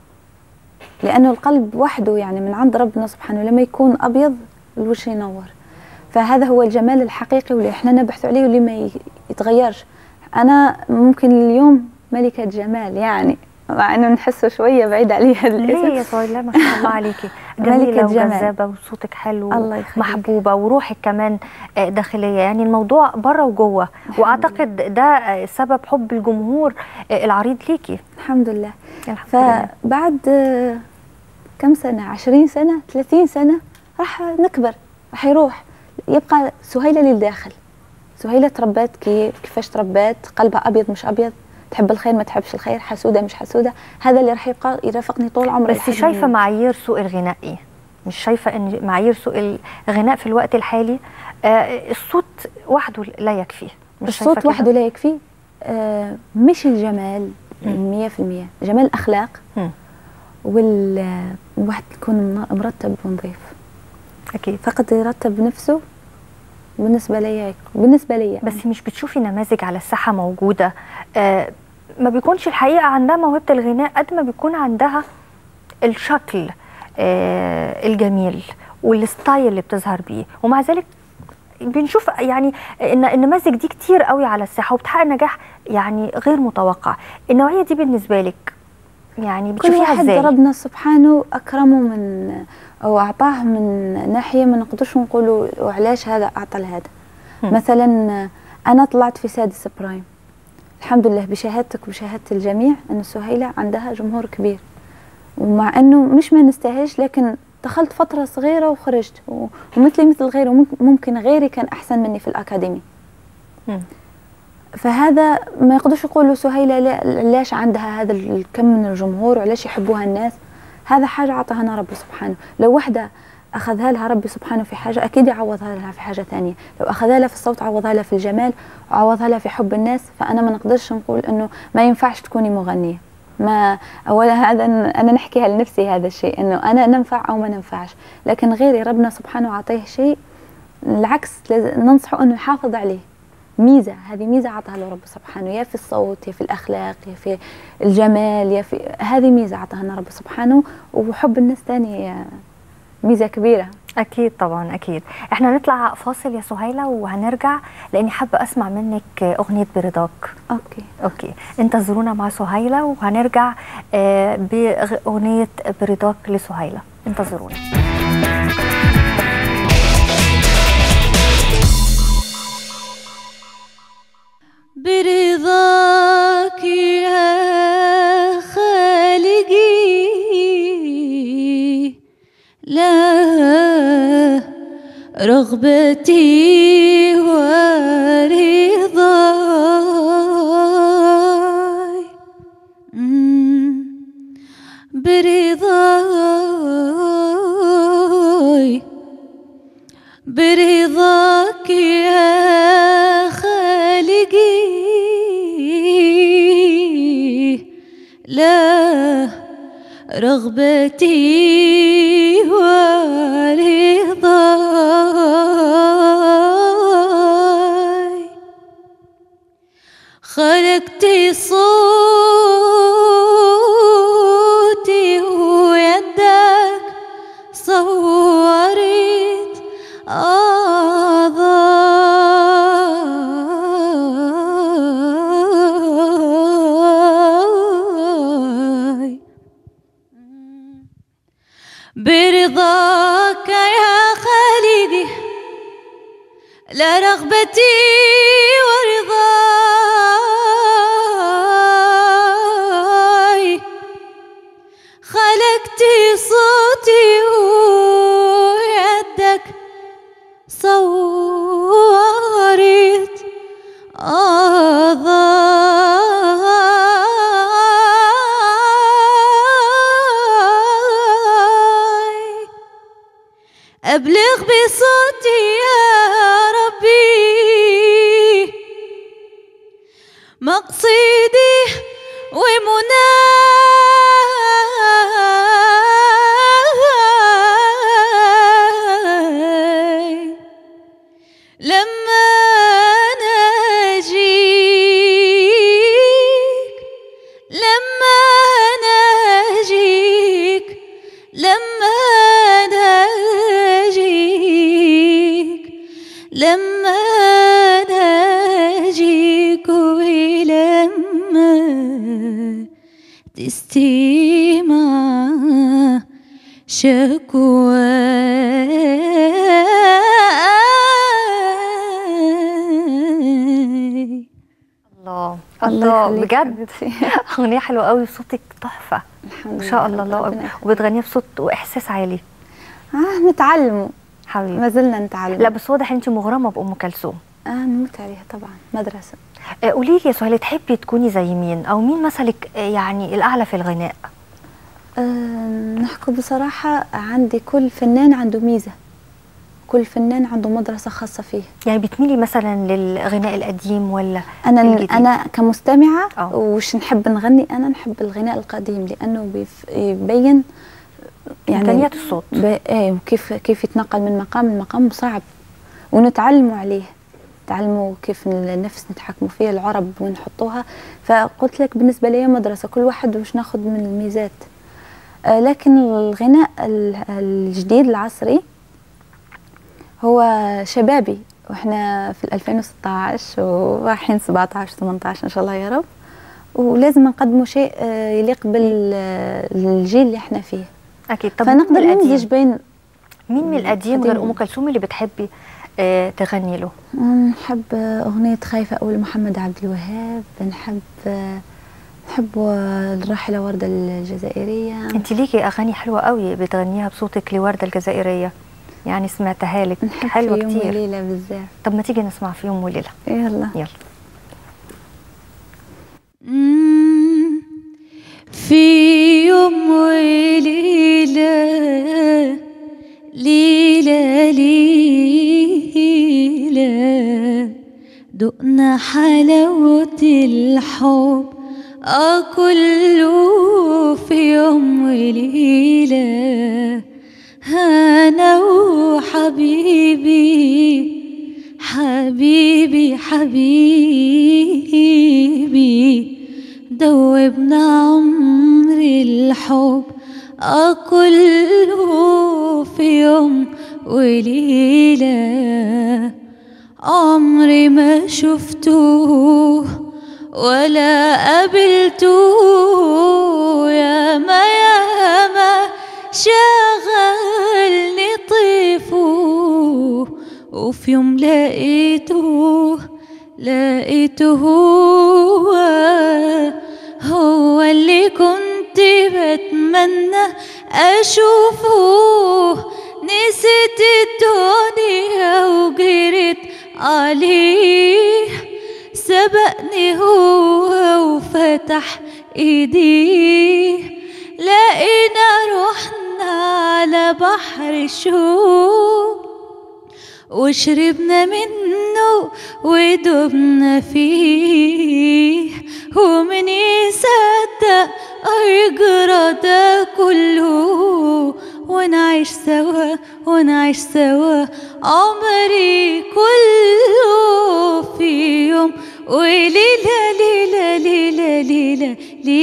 لأنه القلب وحده يعني من عند ربنا سبحانه لما يكون أبيض الوجه ينور فهذا هو الجمال الحقيقي واللي احنا نبحث عليه واللي ما ي- يتغيرش أنا ممكن اليوم ملكة جمال يعني مع انه نحسه شويه بعيد عليه هذا ليه يا الاسم سهيلة ما شاء الله عليكي ملكة جميلة جمال. وجذابة وصوتك حلو الله يخليك. محبوبة وروحك كمان آه، داخلية يعني الموضوع بره وجوه واعتقد ده آه، سبب حب الجمهور آه، العريض ليكي الحمد لله الحمد لله فبعد آه، كم سنة عشرين سنة ثلاثين سنة راح نكبر راح يروح يبقى سهيلة للداخل سهيلة تربت كيف كيفاش تربت قلبها أبيض مش أبيض تحب الخير ما تحبش الخير حسودة مش حسودة هذا اللي راح يبقى يرافقني طول عمري بس لحد شايفة ما- معايير سوق الغناء ايه؟ مش شايفة ان معايير سوق الغناء في الوقت الحالي آه، الصوت وحده لا يكفي مش شايفة الصوت كده؟ وحده لا يكفي آه، مش الجمال مية في المية جمال الأخلاق مم. وال الواحد يكون من- مرتب ونظيف اكيد فقد يرتب نفسه بالنسبة لي بالنسبة لي بس مش بتشوفي نماذج على الساحة موجودة آه، ما بيكونش الحقيقة عندها موهبة الغناء قد ما بيكون عندها الشكل آه، الجميل والستايل اللي بتظهر بيه ومع ذلك بنشوف يعني ان النماذج دي كتير قوي على الساحه وبتحقق نجاح يعني غير متوقع النوعيه دي بالنسبه لك يعني كل بتشوفيها واحد ازاي ربنا سبحانه اكرمه من او اعطاه من ناحيه ما نقدرش نقولوا وعلاش هذا اعطى لهذا هم. مثلا انا طلعت في سادس برايم الحمد لله بشهادتك وبشهاده الجميع ان سهيله عندها جمهور كبير ومع انه مش ما نستاهلش لكن دخلت فتره صغيره وخرجت و- ومثلي مثل غيري وممكن- ممكن غيري كان احسن مني في الاكاديمي هم. فهذا ما يقدرش يقولوا سهيلة لا- علاش عندها هذا الكم من الجمهور وعلاش يحبوها الناس هذا حاجة عطاها لنا ربي سبحانه لو وحدة أخذها لها ربي سبحانه في حاجة أكيد يعوضها لها في حاجة ثانية لو أخذها لها في الصوت عوضها لها في الجمال وعوضها لها في حب الناس فأنا ما نقدرش نقول أنه ما ينفعش تكوني مغنية ما أولا هذا أنا نحكيها لنفسي هذا الشيء أنه أنا ننفع أو ما ننفعش لكن غيري ربنا سبحانه عطيه شيء العكس لازم ننصحه أنه يحافظ عليه ميزة هذه ميزة عطاها له رب سبحانه يا في الصوت يا في الأخلاق يا في الجمال يا في هذه ميزة عطاها لنا رب سبحانه وحب الناس تاني ميزة كبيرة اكيد طبعا اكيد احنا نطلع فاصل يا سهيله وهنرجع لاني حابه اسمع منك اغنيه برضاك أوكي اوكي انتظرونا مع سهيله وهنرجع آه، باغنيه برضاك لسهيله انتظرونا برضاك يا خالقي لا رغبتي ورضاي مم. برضاي برضاك يا خالقي لا رغبتي ورضاي خلقت صوتي ويدك صورت أعضاي برضاك يا خالقي لا رغبتي ورضاي خلقت صوتي ويدك صورت أعضاي أبلغ بصوتي يا ربي مقصدي ومناي لما نجيك لما نجيك لما نجيك لما نجيك ولما تستمع شكواي الله الله يخليك بجد حبيبتي. اغنيه حلوه قوي وصوتك تحفه الحمد ما شاء لله الله الله ربنا يخليك. وبتغنيها بصوت واحساس عالي آه نتعلموا حبيبي ما زلنا نتعلم لا بس واضح انت مغرمه بام كلثوم آه نموت عليها طبعا مدرسة آه، قولي لي يا سهيله تحبي تكوني زي مين او مين مثلك آه، يعني الاعلى في الغناء آه نحكي بصراحة عندي كل فنان عنده ميزة كل فنان عنده مدرسة خاصة فيه يعني بتميلي مثلا للغناء القديم ولا انا الجديد؟ انا كمستمعه آه. وش نحب نغني انا نحب الغناء القديم لانه بيف- يبين امكانيات الصوت ب... ايه كيف كيف يتنقل من مقام لمقام صعب ونتعلموا عليه تعلموا كيف النفس نتحكموا فيها العرب وين نحطوها فقلت لك بالنسبه لي مدرسه كل واحد وش ناخذ من الميزات آه لكن الغناء ال- الجديد العصري هو شبابي واحنا في 2016 ورايحين 17 18 ان شاء الله يا رب ولازم نقدموا شيء آه، يليق بالجيل اللي احنا فيه اكيد طب مين من فنقدر القديم نمزج بين مين من القديم غير القديم. ام كلثوم اللي بتحبي آه تغني له نحب أغنية خايفة أول محمد عبد الوهاب نحب نحب الراحلة وردة الجزائرية انت ليكي اغاني حلوه قوي بتغنيها بصوتك لورده الجزائريه يعني سمعتها لك نحب حلوه في يوم كتير وليلة بزاف طب ما تيجي نسمع في يوم وليله يلا يلا مم. في يوم وليلة ليلة ليلة دقنا حلاوة الحب آه كله في يوم وليلة أنا وحبيبي حبيبي حبيبي دوبنا عمر الحب آه كله في يوم وليلة عمري ما شفته ولا قابلته يا ما يا ما شغلني طيفه وفي يوم لقيته لقيته هو هو اللي كنت بتمنى أشوفه نسيت الدنيا وجريت عليه سبقني هو وفتح ايديه لقينا رحنا على بحر الشوق وشربنا منه ودبنا فيه ومن يصدق يجرى ده كله ونعيش سوا ونعيش سوا عمري كله في يوم وليلة ليلة ليلة ليلة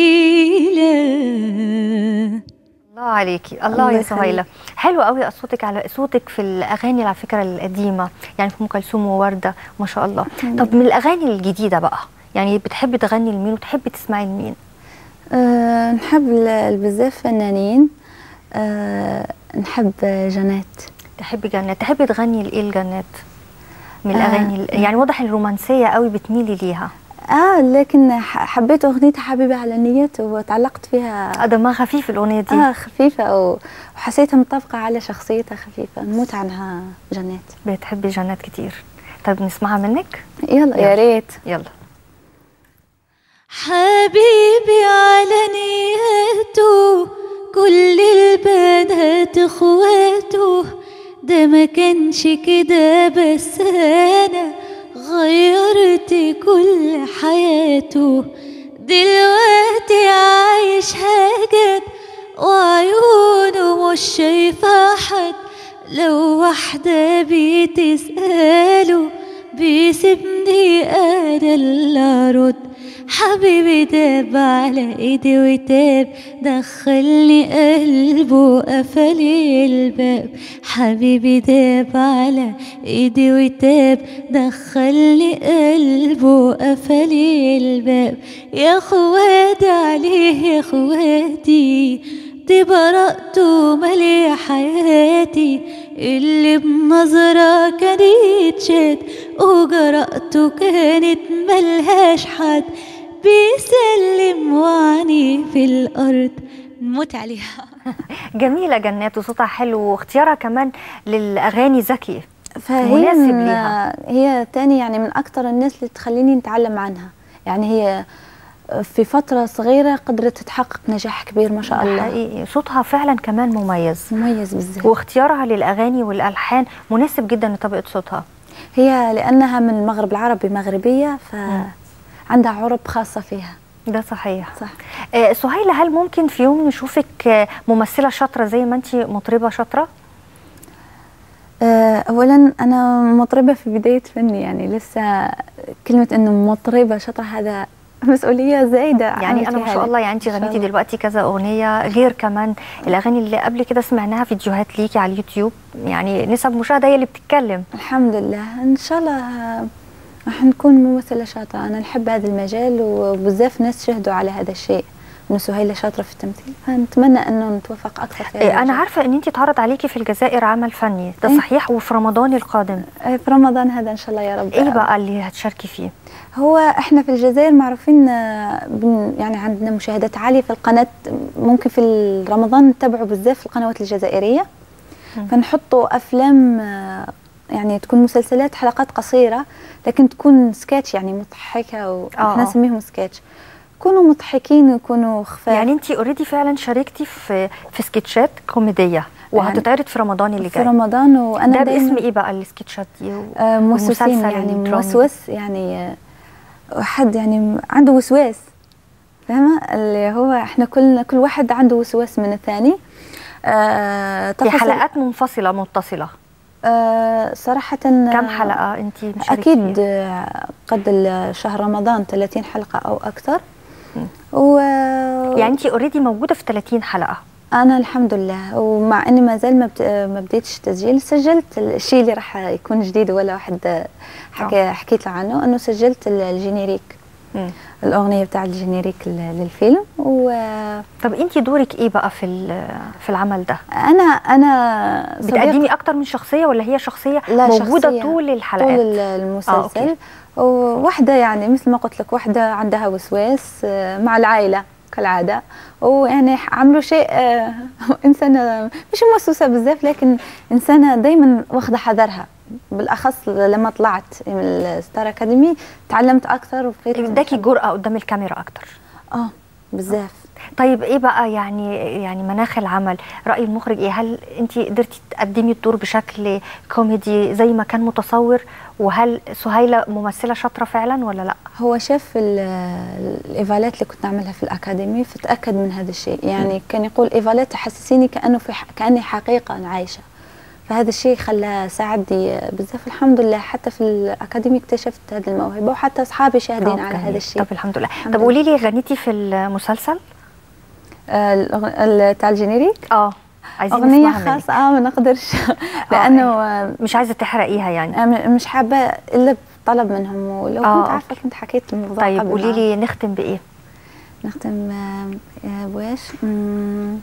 ليلة الله عليكي الله, الله يا يخليك. سهيله حلو قوي صوتك على صوتك في الاغاني على فكره القديمه يعني في ام كلثوم وورده ما شاء الله طب من الاغاني الجديده بقى يعني بتحبي تغني لمين وتحبي تسمعي لمين أه نحب ال- بزاف فنانين أه نحب جنات تحبي جنات تحبي تغني لايه الجنات من آه. الاغاني ال- يعني واضح الرومانسيه قوي بتميلي ليها اه لكن ح- حبيت اغنيتها حبيبي على نيته وتعلقت فيها آه، دمها خفيف الاغنيه دي اه خفيفة و- وحسيتها مطابقة على شخصيتها خفيفة نموت عنها جنات بتحبي جنات كتير طب نسمعها منك يلا يا ريت يلا حبيبي على نيته كل البنات اخواته ده ما كانش كده بس انا غيرت كل حياته دلوقتي عايش حاجات وعيونه مش شايفة حد لو واحدة بتسأله بيسيبني انا اللي ارد حبيبي داب على ايدي وتاب دخلني قلبه قفل الباب حبيبي داب على ايدي وتاب دخلني قلبه قفل الباب يا خواتي عليه يا خواتي دي براءته مالي حياتي اللي بنظرة كانت شات وجرأته كانت ملهاش حد بيسلم وعني في الأرض نموت عليها جميله جنات وصوتها حلو واختيارها كمان للاغاني ذكي فهي مناسب من ليها. هي تاني يعني من أكتر الناس اللي تخليني نتعلم عنها يعني هي في فترة صغيرة قدرت تحقق نجاح كبير ما شاء الله حقيقي صوتها فعلا كمان مميز مميز بزاف واختيارها للاغاني والالحان مناسب جدا لطبقه صوتها هي لأنها من المغرب العربي مغربية فعندها عرب خاصة فيها ده صحيح صح آه سهيله هل ممكن في يوم نشوفك آه، ممثله شاطره زي ما انت مطربه شاطره آه، أولا أنا مطربة في بداية فني يعني لسه كلمة إنه مطربة شاطرة هذا مسؤوليه زايده يعني انا ما شاء الله يعني انت غنيتي دلوقتي كذا اغنيه غير كمان الاغاني اللي قبل كده سمعناها فيديوهات ليكي على اليوتيوب يعني نسب مشاهده هي اللي بتتكلم الحمد لله ان شاء الله راح نكون ممثله شاطره انا نحب هذا المجال وبزاف ناس شهدوا على هذا الشيء انه سهيله شاطره في التمثيل فنتمنى انه نتوفق اكثر في إيه انا عارفه ان انت اتعرض عليكي في الجزائر عمل فني ده إيه؟ صحيح وفي رمضان القادم إيه في رمضان هذا ان شاء الله يا رب ايه بقى اللي هتشاركي فيه هو احنا في الجزائر معروفين آه، بن- يعني عندنا مشاهدات عاليه في القناه ممكن في رمضان نتابعوا بزاف القنوات الجزائريه مم. فنحطوا افلام آه، يعني تكون مسلسلات حلقات قصيره لكن تكون سكتش يعني مضحكه آه، واحنا آه. نسميهم سكتش يكونوا مضحكين ويكونوا خفاف يعني انت اوريدي فعلا شاركتي في في سكتشات كوميديه وهتتعرض في رمضان اللي في جاي رمضان وانا ده دايما باسم ايه بقى السكتشات دي و- آه، موسوسين والمسلسل يعني الدرامي؟ موسوس يعني آه، حد يعني عنده وسواس فاهمة اللي هو احنا كل كل واحد عنده وسواس من الثاني آه هي تفاصيل- حلقات منفصلة متصلة آه صراحة كم حلقة انت مشاركة أكيد فيها؟ آه، قد ال- شهر رمضان 30 حلقة أو أكثر مم. و يعني انت اوريدي موجودة في 30 حلقة أنا الحمد لله ومع إني ما زال ما بت- ما بديتش تسجيل سجلت الشيء اللي راح يكون جديد ولا واحد حكى حكيت له عنه إنه سجلت ال- الجينيريك مم. الأغنية بتاع الجينيريك ل- للفيلم وأنا طب انت دورك ايه بقى في ال- في العمل ده أنا صديق- بتقدمي اكتر من شخصية ولا هي شخصية لا، موجودة شخصية. طول الحلقات طول ال- آه، المسلسل أوكي. وواحدة يعني مثل ما قلت لك واحدة عندها وسواس آه، مع العائلة كالعادة ويعني ح- عملوا شيء آه، إنسانة مش موسوسة بزاف لكن إنسانة دايما واخدة حذرها بالأخص لما طلعت من الستار أكاديمي تعلمت أكثر وبقيت اداكي جرأة قدام الكاميرا اكتر اه بزاف طيب ايه بقى يعني يعني مناخ العمل رأي المخرج ايه هل انت قدرتي تقدمي الدور بشكل كوميدي زي ما كان متصور وهل سهيلة ممثلة شاطرة فعلا ولا لا هو شاف ال- الايفالات اللي كنت نعملها في الاكاديمي فتاكد من هذا الشيء يعني كان يقول ايفالات تحسسيني كانه في ح... كاني حقيقه عايشه فهذا الشيء خلى ساعدني بزاف الحمد لله حتى في الاكاديمي اكتشفت هذه الموهبه وحتى اصحابي شاهدين طب على جميل. هذا الشيء طب الحمد لله الحمد طب لله. قولي لي غنيتي في المسلسل آه، الأغ- ال- تاع الجينيريك اه عايزين اغنيه نسمعها منك. خاصه اه ما نقدرش لانه آه، مش عايزه تحرقيها يعني آه، مش حابه الا بطلب منهم ولو آه، كنت عارفه كنت حكيت الموضوع طيب قبل. قولي آه. لي نختم بايه نختم آه، آه، بواش مم،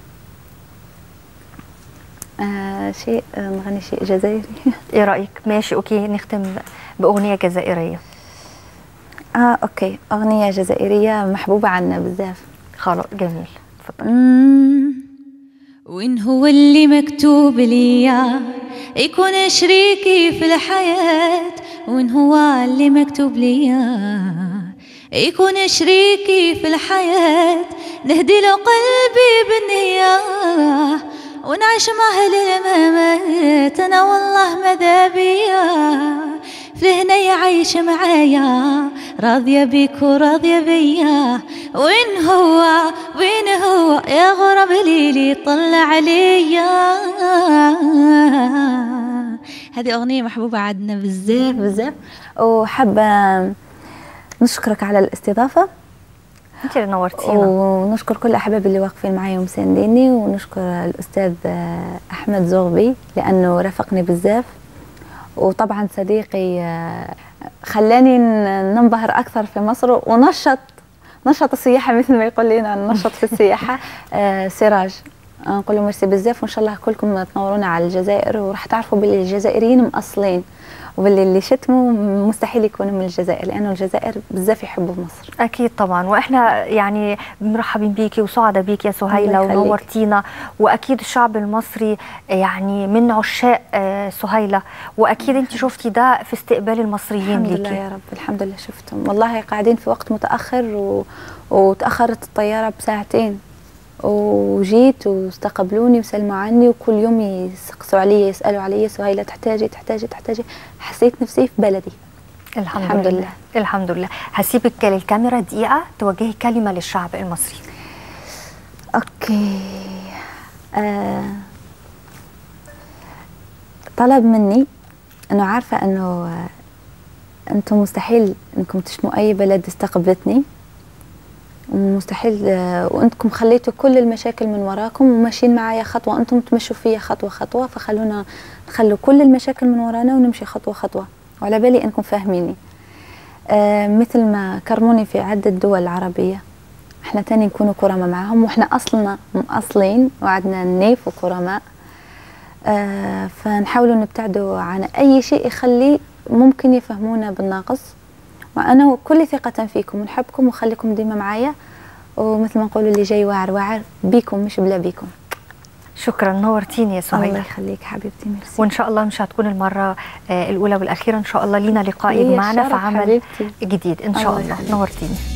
آه شيء آه، نغني شيء جزائري ايه رايك ماشي اوكي نختم باغنيه جزائريه اه اوكي اغنيه جزائريه محبوبه عنا بزاف خلاص جميل اتفضل مم. وين هو اللي مكتوب ليا يكون شريكي في الحياة وين هو اللي مكتوب ليا يكون شريكي في الحياة نهدي له قلبي بالنية ونعيش معه للممات أنا والله ماذا بيا في هنا يعيش معايا راضية بيك وراضية بيا وين هو وين هو يا غراب ليلي طلع عليا هذه أغنية محبوبة عندنا بزاف بزاف وحابه نشكرك على الاستضافه انت اللي نورتينا ونشكر كل احبابي اللي واقفين معي ومسانديني ونشكر الاستاذ آه، احمد زغبي لانه رافقني بزاف وطبعا صديقي آه، خلاني ن- ننبهر اكثر في مصر ونشط نشط السياحه مثل ما يقول لنا ننشط في السياحه آه، سراج نقول له ميرسي بزاف وان شاء الله كلكم تنورونا على الجزائر وراح تعرفوا باللي الجزائريين مأصلين وباللي اللي شتموا مستحيل يكونوا من الجزائر لانه الجزائر بزاف يحبوا مصر اكيد طبعا واحنا يعني مرحبين بيكي وسعداء بيكي يا سهيله الله يخليك. ونورتينا واكيد الشعب المصري يعني من عشاق آه، سهيله واكيد انت شفتي ده في استقبال المصريين الحمد لله ليكي يا رب الحمد لله شفتهم والله قاعدين في وقت متأخر و... وتأخرت الطيارة بساعتين وجيت واستقبلوني وسلموا عني وكل يوم يسقسوا علي يسألوا علي سهيلة تحتاجي تحتاجي تحتاجي حسيت نفسي في بلدي الحمد, الحمد لله. لله. الحمد لله هسيبك للكاميرا دقيقه توجهي كلمه للشعب المصري اوكي آه طلب مني انه عارفه انه آه، انتم مستحيل انكم تشموا اي بلد استقبلتني ومستحيل آه، وانتم خليتوا كل المشاكل من وراكم وماشيين معايا خطوه انتم تمشوا فيا خطوه خطوه فخلونا نخلوا كل المشاكل من ورانا ونمشي خطوه خطوه وعلى بالي انكم فاهميني آه مثل ما كرموني في عدة دول العربية احنا تاني نكونوا كرماء معهم واحنا اصلنا اصلين وعدنا نيف وكرماء آه فنحاولوا نبتعدوا عن اي شيء يخلي ممكن يفهمونا بالناقص وانا كل ثقة فيكم ونحبكم وخليكم ديما معايا ومثل ما نقولوا اللي جاي واعر واعر بيكم مش بلا بيكم شكرا نورتيني يا الله سهيله يخليك حبيبتي ميرسي وان شاء الله مش هتكون المره آه، الاولى والاخيره ان شاء الله لينا لقاء ليا يجمعنا في الشرف عمل حبيبتي. جديد ان شاء الله الله يخليك. نورتيني